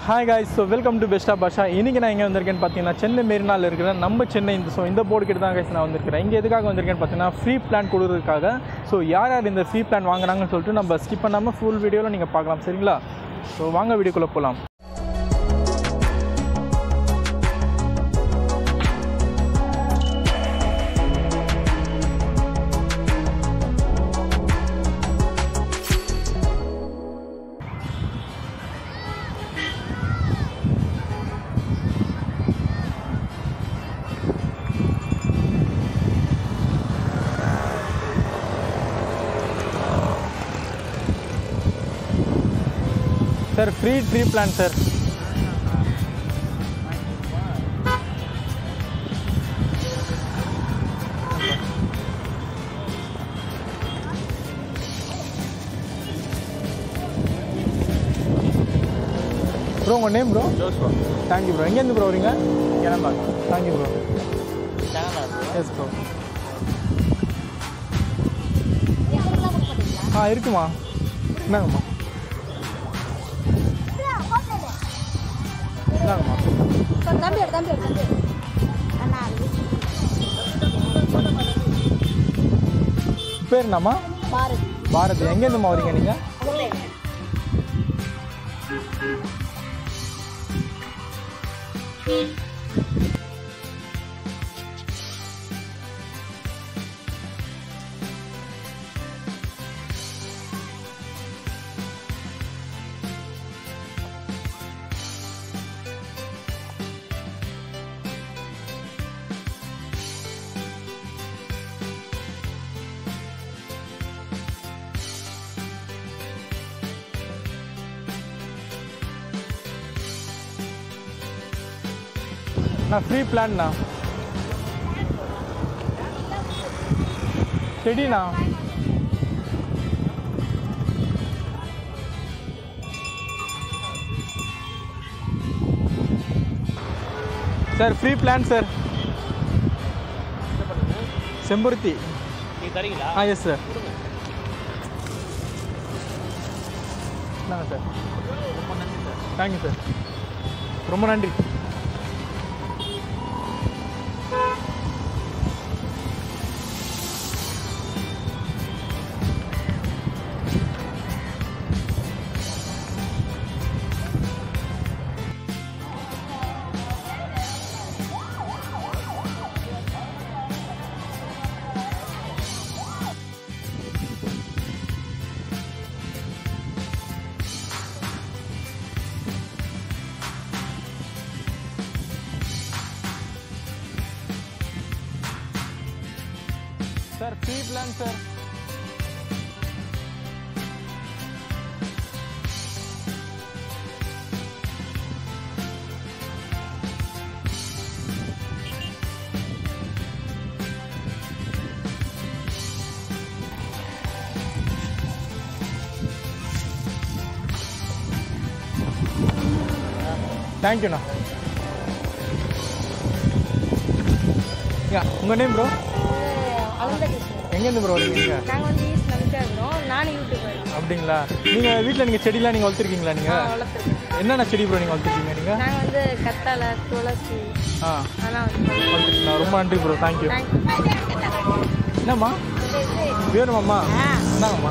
Hi guys so welcome to best of Basha இன்றைக்கி நான் எங்கே வந்திருக்கேன்னு பார்த்தீங்கன்னா சென்னை மெரினால இருக்கிற நம்ம சென்னை இந்த ஸோ இந்த போர்டு கிட்ட தான் guys நான் வந்திருக்கிறேன் இங்கே எதுக்காக வந்திருக்கேன்னு பார்த்தீங்கன்னா ஃப்ரீ பிளான் கொடுக்குறதுக்காக ஸோ யார் யார் இந்த ஃப்ரீ பிளான் வாங்குறாங்கன்னு சொல்லிட்டு நம்ம ஸ்கிப் பண்ணாமல் ஃபுல் வீடியோவில் நீங்கள் பார்க்கலாம் சரிங்களா ஸோ வாங்க வீடியோக்குள்ளே போகலாம் sir free tree plan sir bro உங்கள் name bro Joshua thank you bro எங்கேருந்து ப்ரோ வரீங்க கிளம்பாங்க தேங்க்யூ ப்ரோ எஸ் ப்ரோ ஆ இருக்குமா என்னங்கம்மா என்னங்கம்மா தம்பி எடு, தம்பி எடு, தம்பி எடு. அண்ணா, அது பேர் என்னம்மா பாரதி. பாரதி எங்கேருந்துமா வரீங்க நீங்கள் அங்கே. நான் ஃப்ரீ பிளான்ண்ணா செடிண்ணா சார் ஃப்ரீ பிளான் சார் செம்பருத்தி நீ தரீங்களா ஆ எஸ் சார் இந்தாங்க சார் ரொம்ப நன்றி சார் தேங்க்யூ சார் ரொம்ப நன்றி சார் ஃப்ரீ பிளான் சார் தேங்க்யூண்ணா யா உங்கள் நேம் ப்ரோ அவுந்தகிருஷ்ணன். எங்கேருந்து ப்ரோ வரீங்க நீங்கள் நாங்க வந்து ஈஸ்ட் நம்பிக்கை இருக்கிறோம் நானும் யூடியூபர் அப்படிங்களா நீங்கள் வீட்டில் நீங்கள் செடிலாம் நீங்கள் வளர்த்துருக்கீங்களா நீங்கள் வளர்த்துருக்கேன் என்னென்ன செடி ப்ரோ நீங்கள் வளர்த்துருக்கீங்க நீங்கள் நாங்கள் வந்து கத்தாழை துளசி ஆ அதெல்லாம் வந்து வளர்த்துருக்கீங்களா ரொம்ப நன்றி ப்ரோ தேங்க்யூ தேங்க்யூ என்னம்மா வேணுமாம்மா இந்தாங்கம்மா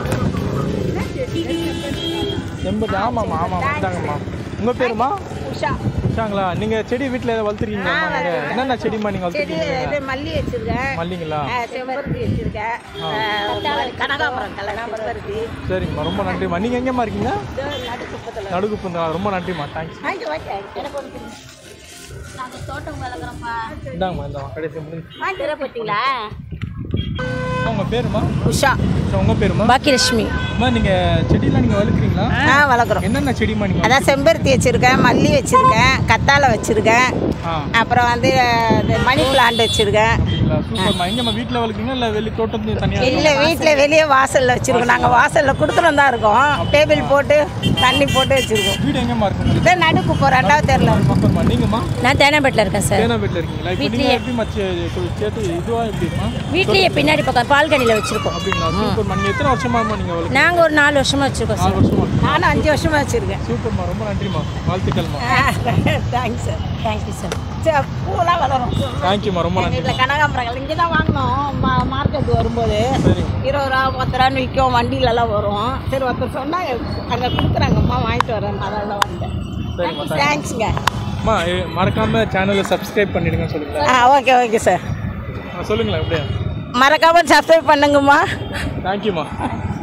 எண்பது ஆமாம்மா ஆமாம்மா இந்தாங்கம்மா உங்கள் பேருமா உஷா உஷாங்களா நீங்கள் செடி வீட்டில் வளர்த்துருக்கீங்களா நீங்கள் என்னென்ன செடிம்மா நீங்கள் செடி வளர்த்துருக்கீங்க இது மல்லி வச்சிருக்கேன் மல்லிங்களா ஆ, செம்பருத்தி வச்சிருக்கேன் ஆ. ஆ, கனகாமரம் கலர் செம்பருத்தி சரிம்மா ரொம்ப நன்றிம்மா நீங்கள் எங்கேம்மா இருக்கீங்க இதோ நடுக்குப்பத்தில் நடுக்கு புந்தா ரொம்ப நன்றிம்மா தேங்க்ஸ் வாங்கி வாங்கி எனக்கு ஒன்று நாங்கள் தோட்டம் வளர்க்குறோம்ப்பா இந்தாங்கம்மா இந்தாம்மா கடைசி முடிஞ்சு வாங்கி போட்டிங்களா உங்கள் பேருமா உஷா உங்கள் பேருமா பாக்கியலட்சுமி அம்மா நீங்கள் செடியெலாம் நீங்கள் வளர்க்குறீங்களா ஆ வளர்க்குறோம் என்னென்ன செடிம்மா நீங்கள் அதான் செம்பருத்தி வச்சுருக்கேன் மல்லி வச்சுருக்கேன் கத்தாழை வச்சுருக்கேன் ஆ அப்புறம் வந்து இது மணி பிளான்ட் வச்சுருக்கேன் அப்படிங்களா சூப்பர்மா எங்கம்மா வீட்டில் வளர்க்குறீங்க இல்லை வெளி தோட்டத்துக்கு தனியாக இல்லை வீட்டில் வெளியே வாசலில் வச்சுருக்கோம் நாங்கள் வாசலில் கொடுத்துட்டு தான் இருக்கோம் டேபிள் போட்டு தண்ணி போட்டு வச்சுருக்கோம் வீடு எங்கேம்மா இருக்கு உங்களுக்கு இதே நடுக்கு இப்போ ரெண்டாவது தெருல இருக்கும் சூப்பர்மா நீங்கம்மா நான் தேனாம்பேட்டில் இருக்கேன் சார் தேனா வீட்டில் இருக்கீங்களா இப்போ நீங்கள் எப்படிமா சே- சே- சேர்த்து இதுவாக எப்படிமா வீட்லேயே பின்னாடி பக்கம் பால்கனியில் வச்சுருக்கோம் அப்படிங்களா சூப்பர்மா நீங்கள் எத்தனை வருஷமாமா நீங்கள் வளர்க்குறீங்க நாங்கள் ஒரு நாலு வருஷமாக வச்சுருக்கோம் நாலு சார் வருஷமா நானும் அஞ்சு வருஷமாக வச்சுருக்கேன் சூப்பர்மா ரொம்ப நன்றிம்மா வாழ்த்துக்கள்மா தேங்க்ஸ் சார் தேங்க்யூ சார் சரி பூலாம் வளரும் தேங்க்யூம்மா ரொம்ப நன்றி வீட்டில் கனகாம்பரங்கள் இங்கே தான் வாங்கினோம் மா மார்க்கெட் வரும்போது சரிங்க இருபது ரூபா பத்து ரூபான்னு விற்கும் வண்டியிலலாம் வரும் சரி ஒருத்தர் சொன்னாங்க அங்கே கொடுக்குறாங்கம்மா வாங்கிட்டு வரேன் அதனால வந்தேன் சரிம்மா தேங்க்ஸுங்க அம்மா ஏ- மறக்காம சேனலை சப்ஸ்கிரைப் பண்ணிடுங்கன்னு சொல்லுங்களேன் ஆ ஓகே ஓகே சார் சொல்லுங்களேன் அப்படியே மறக்காமல் சப்ஸ்கிரைப் பண்ணுங்கம்மா தேங்க்யூம்மா